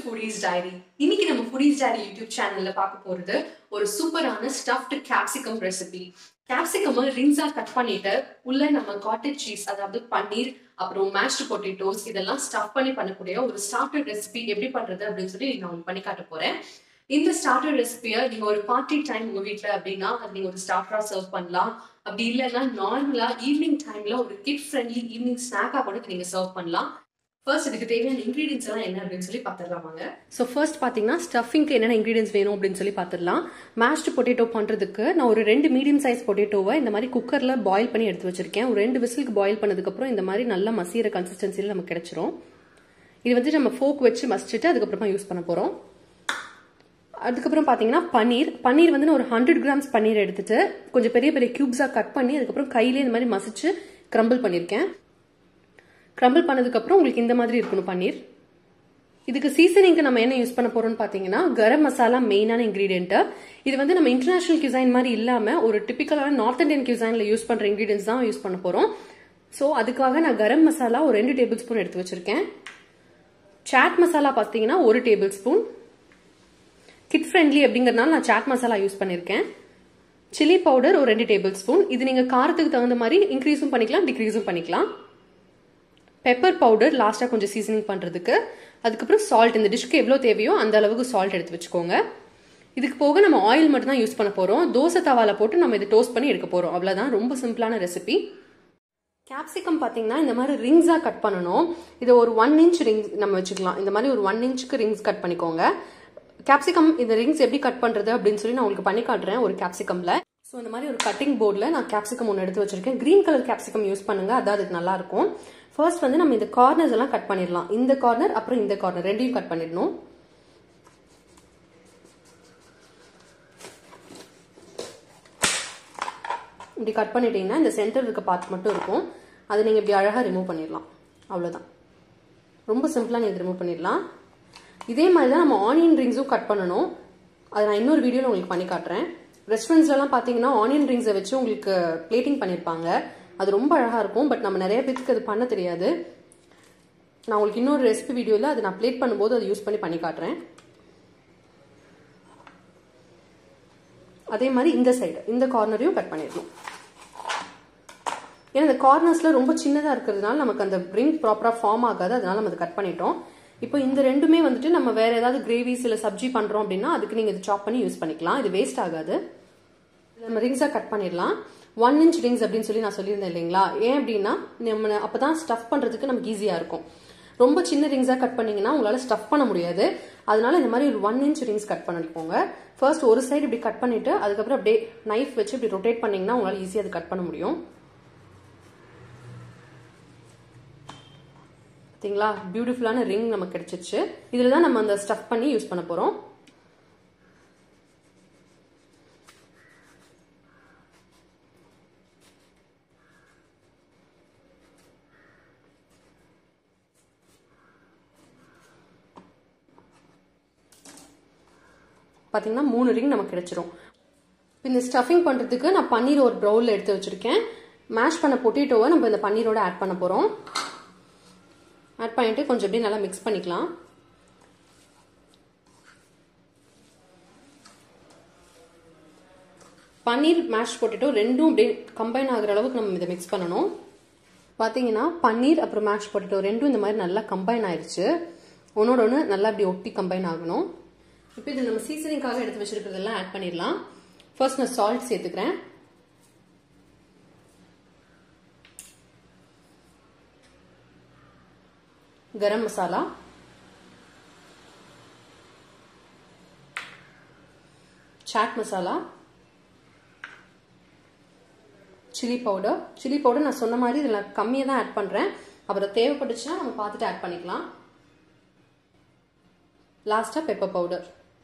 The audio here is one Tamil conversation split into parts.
ஃபுடீஸ் டைரி இன்னைக்கு நம்ம ஃபுடீஸ் டைரி யூடியூப் சேனல்ல பார்க்க போறது ஒரு சூப்பரான ஸ்டஃப்டு கேப்சிகம் ரெசிபி கேப்சிகம் ரிங்ஸா கட் பண்ணிட்டு உள்ள நம்ம காட்டேஜ் சீஸ் அதாவது பன்னீர் அப்புறம் மேஷ்டு பொட்டேட்டோஸ் இதெல்லாம் ஸ்டஃப் பண்ணி பண்ணக்கூடிய ஒரு ஸ்டார்டர் ரெசிபி எப்படி பண்றது அப்படின்னு சொல்லி நான் உங்களுக்கு பண்ணி காட்ட போறேன் இந்த ஸ்டார்டர் ரெசிபியை நீங்க ஒரு பார்ட்டி டைம் உங்க வீட்ல அப்படின்னா அது நீங்க ஒரு ஸ்டார்டரா சர்வ் பண்ணலாம் அப்படி இல்லைன்னா நார்மலா ஈவினிங் டைம்ல ஒரு கிட் ஃப்ரெண்ட்லி ஈவினிங் ஸ்நாக்கா கூட நீங்க சர்வ் பண்ணலாம் ஃபர்ஸ்ட் இதுக்கு தேவையான இன்க்ரீடியன்ஸ் எல்லாம் என்ன அப்படின்னு சொல்லி பார்த்துடலாமாங்க ஸோ ஃபர்ஸ்ட் பார்த்தீங்கன்னா ஸ்டஃபிங்க்கு என்னென்ன இன்க்ரீடியன்ஸ் வேணும் அப்படின்னு சொல்லி பார்த்துடலாம் மேஷ்டு பொட்டேட்டோ பண்ணுறதுக்கு நான் ஒரு ரெண்டு மீடியம் சைஸ் பொட்டேட்டோவை இந்த மாதிரி குக்கரில் பாயில் பண்ணி எடுத்து வச்சிருக்கேன் ஒரு ரெண்டு விசிலுக்கு பாயில் பண்ணதுக்கப்புறம் இந்த மாதிரி நல்லா மசிகிற கன்சிஸ்டன்சியில் நமக்கு கிடைச்சிரும் இது வந்து நம்ம ஃபோக் வச்சு மசிச்சுட்டு அதுக்கப்புறமா யூஸ் பண்ண போகிறோம் அதுக்கப்புறம் பார்த்தீங்கன்னா பன்னீர் பன்னீர் வந்து நான் ஒரு ஹண்ட்ரட் கிராம்ஸ் பன்னீர் எடுத்துட்டு கொஞ்சம் பெரிய பெரிய கியூப்ஸாக கட் பண்ணி அதுக்கப்புறம் கையிலே இந்த மாதிரி மசிச்சு கிரம்பிள் பண்ணியிருக்கேன் கிரம்பிள் பண்ணதுக்கப்புறம் உங்களுக்கு இந்த மாதிரி இருக்கணும் பன்னீர் இதுக்கு சீசனிங்க்கு நம்ம என்ன யூஸ் பண்ண போறோம்னு பார்த்தீங்கன்னா கரம் மசாலா மெயினான இன்க்ரீடியன்ட்டு இது வந்து நம்ம இன்டர்நேஷனல் கியூசைன் மாதிரி இல்லாமல் ஒரு டிப்பிக்கலான நார்த் இந்தியன் கியூசைனில் யூஸ் பண்ணுற இன்க்ரீடியன்ஸ் தான் யூஸ் பண்ண போகிறோம் ஸோ அதுக்காக நான் கரம் மசாலா ஒரு ரெண்டு டேபிள் ஸ்பூன் எடுத்து வச்சிருக்கேன் சாட் மசாலா பார்த்தீங்கன்னா ஒரு டேபிள் ஸ்பூன் கிட் ஃப்ரெண்ட்லி அப்படிங்கிறதுனால நான் சாட் மசாலா யூஸ் பண்ணியிருக்கேன் சில்லி பவுடர் ஒரு ரெண்டு டேபிள் ஸ்பூன் இது நீங்கள் காரத்துக்கு தகுந்த மாதிரி இன்க்ரீஸும் பண்ணிக்கலாம் டிக்ரீஸும் பண்ணிக்கலாம் பெப்பர் பவுடர் லாஸ்ட்டாக கொஞ்சம் சீசனிங் பண்ணுறதுக்கு அதுக்கப்புறம் சால்ட் இந்த டிஷ்க்கு எவ்வளோ தேவையோ அந்த அளவுக்கு சால்ட் எடுத்து வச்சுக்கோங்க இதுக்கு போக நம்ம ஆயில் மட்டும் தான் யூஸ் பண்ண போகிறோம் தோசை தவால போட்டு நம்ம இதை டோஸ்ட் பண்ணி எடுக்க போகிறோம் அவ்வளோதான் ரொம்ப சிம்பிளான ரெசிபி கேப்சிகம் பார்த்தீங்கன்னா இந்த மாதிரி ரிங்ஸாக கட் பண்ணணும் இதை ஒரு ஒன் இன்ச் ரிங்ஸ் நம்ம வச்சுக்கலாம் இந்த மாதிரி ஒரு ஒன் இன்ச்சுக்கு ரிங்ஸ் கட் பண்ணிக்கோங்க கேப்சிகம் இந்த ரிங்ஸ் எப்படி கட் பண்ணுறது அப்படின்னு சொல்லி நான் உங்களுக்கு பண்ணி காட்டுறேன் ஒரு கேப்சிகமில் ஸோ இந்த மாதிரி ஒரு கட்டிங் போர்டில் நான் கேப்சிகம் ஒன்று எடுத்து வச்சிருக்கேன் க்ரீன் கலர் கேப்சிகம் யூஸ் பண்ணுங்க அதான் அதுக்கு நல்லா இருக்கும் ஃபர்ஸ்ட் வந்து நம்ம இந்த கார்னர்ஸ் எல்லாம் கட் பண்ணிடலாம் இந்த கார்னர் அப்புறம் இந்த கார்னர் ரெண்டையும் கட் பண்ணிடணும் இப்படி கட் பண்ணிட்டீங்கன்னா இந்த சென்டர் இருக்க பார்ட் மட்டும் இருக்கும் அதை நீங்கள் இப்படி அழகாக ரிமூவ் பண்ணிடலாம் அவ்வளோதான் ரொம்ப சிம்பிளாக நீங்கள் ரிமூவ் பண்ணிடலாம் இதே மாதிரி தான் நம்ம ஆனியன் ரிங்ஸும் கட் பண்ணணும் அதை நான் இன்னொரு வீடியோவில் உங்களுக்கு பண்ணி காட்டுறேன் ரெஸ்டாரண்ட்ஸ்லாம் பார்த்தீங்கன்னா ஆனியன் ரிங்ஸை வச்சு உங்களுக்கு பிளேட்டிங் பண்ணியிருப்பாங்க அது ரொம்ப அழகாக இருக்கும் பட் நம்ம நிறைய பேருக்கு அது பண்ண தெரியாது நான் உங்களுக்கு இன்னொரு ரெசிபி வீடியோவில் அதை நான் பிளேட் பண்ணும்போது அதை யூஸ் பண்ணி பண்ணி காட்டுறேன் அதே மாதிரி இந்த சைடு இந்த கார்னரையும் கட் பண்ணிடணும் ஏன்னா இந்த கார்னர்ஸில் ரொம்ப சின்னதாக இருக்கிறதுனால நமக்கு அந்த ரிங் ப்ராப்பராக ஃபார்ம் ஆகாது அதனால நம்ம அதை கட் பண்ணிட்டோம் இப்போ இந்த ரெண்டுமே வந்துட்டு நம்ம வேற ஏதாவது கிரேவிஸ் இல்லை சப்ஜி பண்ணுறோம் அப்படின்னா அதுக்கு நீங்கள் இது சாப் பண்ணி யூஸ் பண்ணிக்கலாம் இது வேஸ்ட் ஆகாது நம்ம ரிங்ஸாக கட் பண்ணிடலாம் ஒன் இன்ச் ரிங்ஸ் அப்படின்னு சொல்லி நான் சொல்லியிருந்தேன் இல்லைங்களா ஏன் அப்படின்னா நம்ம அப்போ தான் ஸ்டஃப் பண்ணுறதுக்கு நமக்கு ஈஸியாக இருக்கும் ரொம்ப சின்ன ரிங்ஸாக கட் பண்ணீங்கன்னா உங்களால் ஸ்டஃப் பண்ண முடியாது அதனால இந்த மாதிரி ஒரு ஒன் இன்ச் ரிங்ஸ் கட் பண்ணிக்கோங்க ஃபர்ஸ்ட் ஒரு சைடு இப்படி கட் பண்ணிட்டு அதுக்கப்புறம் அப்படியே நைஃப் வச்சு இப்படி ரொட்டேட் பண்ணீங்கன்னா உங்களால் ஈஸியாக அது கட் பண்ண முடியும் பார்த்தீங்களா பியூட்டிஃபுல்லான ரிங் நமக்கு கிடைச்சிச்சு இதில் தான் நம்ம அந்த ஸ்டஃப் பண்ணி யூஸ் பண்ண போகிறோம் பார்த்தீங்கன்னா மூணு ரிங் நமக்கு கிடைச்சிரும் இந்த ஸ்டஃபிங் பண்ணுறதுக்கு நான் பன்னீர் ஒரு ப்ரௌலில் எடுத்து வச்சுருக்கேன் மேஷ் பண்ண பொட்டேட்டோவை நம்ம இந்த பன்னீரோட ஆட் பண்ண போகிறோம் ஆட் பண்ணிட்டு கொஞ்சம் அப்படியே நல்லா மிக்ஸ் பண்ணிக்கலாம் பன்னீர் மேஷ் பொட்டேட்டோ ரெண்டும் அப்படியே கம்பைன் ஆகிற அளவுக்கு நம்ம இதை மிக்ஸ் பண்ணணும் பார்த்தீங்கன்னா பன்னீர் அப்புறம் மேஷ் பொட்டேட்டோ ரெண்டும் இந்த மாதிரி நல்லா கம்பைன் ஆயிடுச்சு ஒன்னோட ஒன்று நல்லா அப்படி ஒட்டி கம்பைன் ஆகணும் இப்போ இது நம்ம சீசனிங்காக எடுத்து வச்சிருக்கிறதெல்லாம் ஆட் பண்ணிடலாம் ஃபர்ஸ்ட் நான் சால்ட் சேர்த்துக்கிறேன் garam masala chaat masala chilli powder chilli powder நான் சொன்ன மாதிரி இதில் கம்மியாக தான் ஆட் பண்ணுறேன் அப்புறம் தேவைப்பட்டுச்சுன்னா நம்ம பார்த்துட்டு ஆட் பண்ணிக்கலாம் லாஸ்ட்டாக பெப்பர் பவுடர்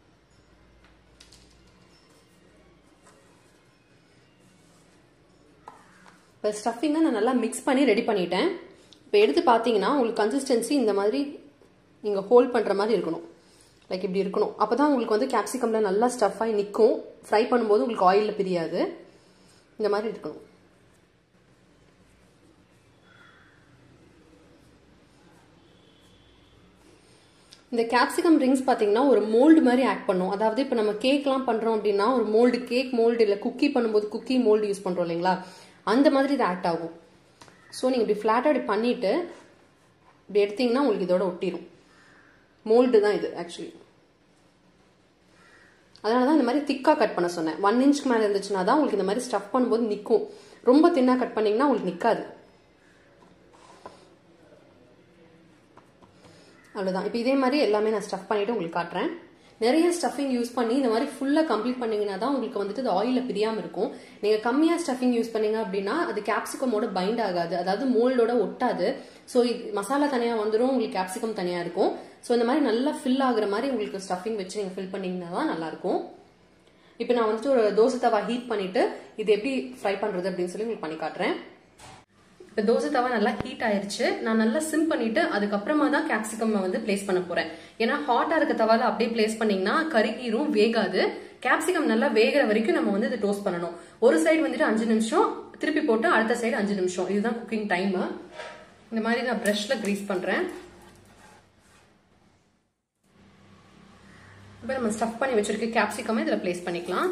இப்போ ஸ்டஃபிங்கை நான் நல்லா மிக்ஸ் பண்ணி ரெடி பண்ணிட்டேன் இப்போ எடுத்து பார்த்தீங்கன்னா உங்களுக்கு கன்சிஸ்டன்சி இந்த மாதிரி நீங்கள் ஹோல்ட் பண்ணுற மாதிரி இருக்கணும் லைக் இப்படி இருக்கணும் அப்போ தான் உங்களுக்கு வந்து கேப்சிகமில் நல்லா ஸ்டஃப் ஆகி நிற்கும் ஃப்ரை பண்ணும்போது உங்களுக்கு ஆயிலில் பிரியாது இந்த மாதிரி இருக்கணும் இந்த கேப்சிகம் ரிங்ஸ் பார்த்தீங்கன்னா ஒரு மோல்டு மாதிரி ஆக்ட் பண்ணும் அதாவது இப்போ நம்ம கேக்லாம் பண்ணுறோம் அப்படின்னா ஒரு மோல்டு கேக் மோல்டு இல்லை குக்கி பண்ணும்போது குக்கி மோல்டு யூஸ் பண்ணுறோம் இல்லைங்களா அந்த மாதிரி இது ஆக்ட் ஆகும் ஸோ நீங்கள் இப்படி ஃப்ளாட்டாக இப்படி பண்ணிவிட்டு இப்படி எடுத்தீங்கன்னா உங்களுக்கு இதோட ஒட்டிடும் மோல்டு தான் இது ஆக்சுவலி அதனால தான் இந்த மாதிரி திக்காக கட் பண்ண சொன்னேன் ஒன் இன்ச்க்கு மேலே இருந்துச்சுன்னா தான் உங்களுக்கு இந்த மாதிரி ஸ்டஃப் பண்ணும்போது நிற்கும் ரொம்ப தின்னாக கட் பண்ணிங்கன்னா உங்களுக்கு நிற்காது அவ்வளோதான் இப்போ இதே மாதிரி எல்லாமே நான் ஸ்டஃப் பண்ணிவிட்டு உங்களுக்கு காட்டுறேன் நிறைய ஸ்டஃபிங் யூஸ் பண்ணி இந்த மாதிரி ஃபுல்லாக கம்ப்ளீட் பண்ணீங்கன்னா தான் உங்களுக்கு வந்துட்டு அது ஆயிலில் பிரியாமல் இருக்கும் நீங்கள் கம்மியாக ஸ்டஃபிங் யூஸ் பண்ணீங்க அப்படின்னா அது கேப்சிகமோட பைண்ட் ஆகாது அதாவது மோல்டோட ஒட்டாது ஸோ மசாலா தனியாக வந்துடும் உங்களுக்கு கேப்சிகம் தனியாக இருக்கும் ஸோ இந்த மாதிரி நல்லா ஃபில் ஆகுற மாதிரி உங்களுக்கு ஸ்டஃபிங் வச்சு நீங்கள் ஃபில் பண்ணீங்கன்னா தான் நல்லாயிருக்கும் இப்போ நான் வந்துட்டு ஒரு தோசை தவா ஹீட் பண்ணிட்டு இது எப்படி ஃப்ரை பண்ணுறது அப்படின்னு சொல்லி உங்களுக்கு பண்ணி காட்டுறேன் இப்போ தோசை தவா நல்லா ஹீட் ஆயிருச்சு நான் நல்லா சிம் பண்ணிட்டு அதுக்கப்புறமா தான் கேப்சிகம் வந்து பிளேஸ் பண்ண போறேன் ஏன்னா ஹாட்டா இருக்க தவால அப்படியே பிளேஸ் பண்ணீங்கன்னா கருகீரும் வேகாது கேப்சிகம் நல்லா வேகிற வரைக்கும் நம்ம வந்து இதை டோஸ்ட் பண்ணணும் ஒரு சைடு வந்துட்டு அஞ்சு நிமிஷம் திருப்பி போட்டு அடுத்த சைடு அஞ்சு நிமிஷம் இதுதான் குக்கிங் டைம் இந்த மாதிரி நான் ப்ரஷ்ல கிரீஸ் பண்றேன் இப்போ நம்ம ஸ்டஃப் பண்ணி வச்சிருக்க கேப்சிகம் இதில் பிளேஸ் பண்ணிக்கலாம்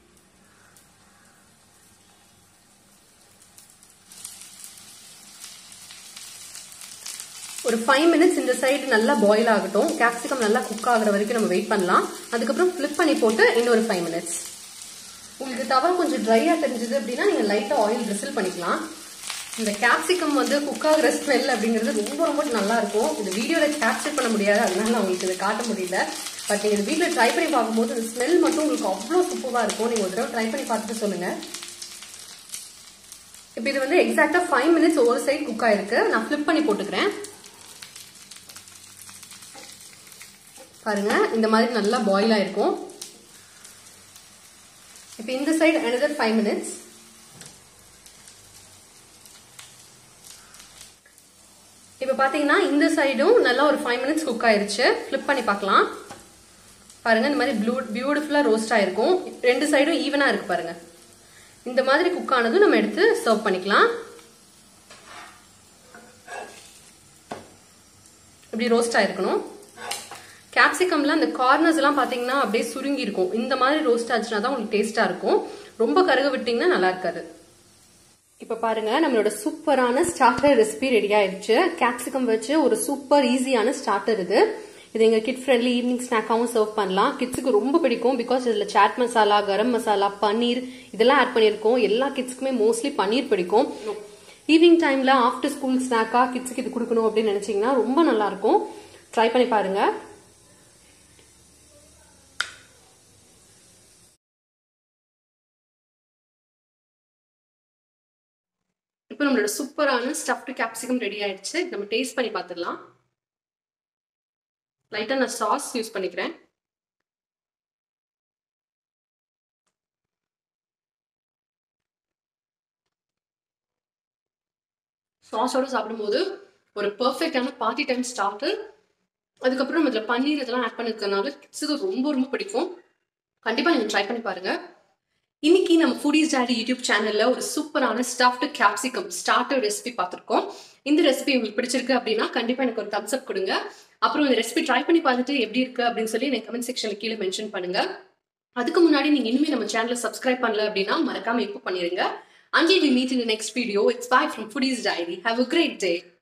ஒரு ஃபைவ் மினிட்ஸ் இந்த சைடு நல்லா பாயில் ஆகட்டும் கேப்சிகம் நல்லா குக் ஆகுற வரைக்கும் நம்ம வெயிட் பண்ணலாம் அதுக்கப்புறம் ஃபிளிப் பண்ணி போட்டு இன்னொரு ஃபைவ் மினிட்ஸ் உங்களுக்கு தவா கொஞ்சம் ட்ரையாக தெரிஞ்சது அப்படின்னா நீங்கள் லைட்டாக ஆயில் ரிசில் பண்ணிக்கலாம் இந்த கேப்சிகம் வந்து குக் ஆகுற ஸ்மெல் அப்படிங்கிறது ரொம்ப ரொம்ப நல்லா இருக்கும் இந்த வீடியோவில் கேப்சர் பண்ண முடியாது அதனால நான் உங்களுக்கு இதை காட்ட முடியல பட் நீங்கள் இந்த வீட்டில் ட்ரை பண்ணி பார்க்கும்போது இந்த ஸ்மெல் மட்டும் உங்களுக்கு அவ்வளோ சூப்பராக இருக்கும் நீங்கள் ஒரு தடவை ட்ரை பண்ணி பார்த்துட்டு சொல்லுங்கள் இப்போ இது வந்து எக்ஸாக்டாக ஃபைவ் மினிட்ஸ் ஒரு சைடு குக் ஆயிருக்கு நான் ஃப்ளிப் பண்ணி போட்டுக்கிறேன் பாருங்க இந்த மாதிரி நல்லா பாயில் ஆயிருக்கும் இப்போ இந்த சைடு அனதர் ஃபைவ் மினிட்ஸ் இப்போ பார்த்தீங்கன்னா இந்த சைடும் நல்லா ஒரு ஃபைவ் மினிட்ஸ் குக் ஆயிருச்சு ஃப்ளிப் பண்ணி பார்க்கலாம் பாருங்க இந்த மாதிரி ப்ளூ பியூட்டிஃபுல்லாக ரோஸ்ட் ஆயிருக்கும் ரெண்டு சைடும் ஈவனாக இருக்கு பாருங்க இந்த மாதிரி குக் ஆனதும் நம்ம எடுத்து சர்வ் பண்ணிக்கலாம் இப்படி ரோஸ்ட் ஆயிருக்கணும் கேப்சிகம்ல அந்த கார்னர்ஸ் எல்லாம் பாத்தீங்கன்னா அப்படியே சுருங்கி இருக்கும் இந்த மாதிரி ரோஸ்ட் ஆச்சுன்னா தான் உங்களுக்கு டேஸ்டா இருக்கும் ரொம்ப கருக விட்டீங்கன்னா நல்லா இருக்காது இப்ப பாருங்க நம்மளோட சூப்பரான ஸ்டார்டர் ரெசிபி ரெடி ஆயிடுச்சு கேப்சிகம் வச்சு ஒரு சூப்பர் ஈஸியான ஸ்டார்டர் இது இது எங்க கிட் ஃப்ரெண்ட்லி ஈவினிங் ஸ்நாக்காவும் சர்வ் பண்ணலாம் கிட்ஸுக்கு ரொம்ப பிடிக்கும் பிகாஸ் இதுல சாட் மசாலா கரம் மசாலா பன்னீர் இதெல்லாம் ஆட் பண்ணியிருக்கோம் எல்லா கிட்ஸ்க்குமே மோஸ்ட்லி பன்னீர் பிடிக்கும் ஈவினிங் டைம்ல ஆஃப்டர் ஸ்கூல் ஸ்நாக்கா கிட்ஸுக்கு இது கொடுக்கணும் அப்படின்னு நினைச்சீங்கன்னா ரொம்ப நல்லா இருக்கும் ட்ரை பண்ணி பாருங்க இப்போ நம்மளோட சூப்பரான ஸ்டஃப்டு கேப்சிகம் ரெடி ஆயிடுச்சு நம்ம டேஸ்ட் பண்ணி பார்த்துடலாம் லைட்டாக நான் சாஸ் யூஸ் பண்ணிக்கிறேன் சாஸோட சாப்பிடும்போது ஒரு பர்ஃபெக்டான பார்ட்டி டைம் ஸ்டார்டர் அதுக்கப்புறம் இதில் பன்னீர் இதெல்லாம் ஆட் பண்ணிருக்கனால கிட்ஸுக்கு ரொம்ப ரொம்ப பிடிக்கும் கண்டிப்பாக நீங்கள் ட்ரை பண்ணி பாருங்க இன்னைக்கு நம்ம ஃபுடிஸ் டேடி யூடியூப் சேனல்ல ஒரு சூப்பரான ஸ்டஃப்டு கேப்சிகம் ஸ்டார்டர் ரெசிபி பார்த்துருக்கோம் இந்த ரெசிபி உங்களுக்கு பிடிச்சிருக்கு அப்படின்னா கண்டிப்பாக எனக்கு ஒரு தம்ஸ் அப் கொடுங்க அப்புறம் இந்த ரெசிபி ட்ரை பண்ணி பார்த்துட்டு எப்படி இருக்கு அப்படின்னு சொல்லி எனக்கு கமெண்ட் செக்ஷன்ல கீழே மென்ஷன் பண்ணுங்க அதுக்கு முன்னாடி நீங்க இனிமே நம்ம சேனலை சப்ஸ்கிரைப் பண்ணல அப்படின்னா மறக்காம இப்போ பண்ணிருங்க Until we meet in the next video, it's bye from Foodies Diary. Have a great day.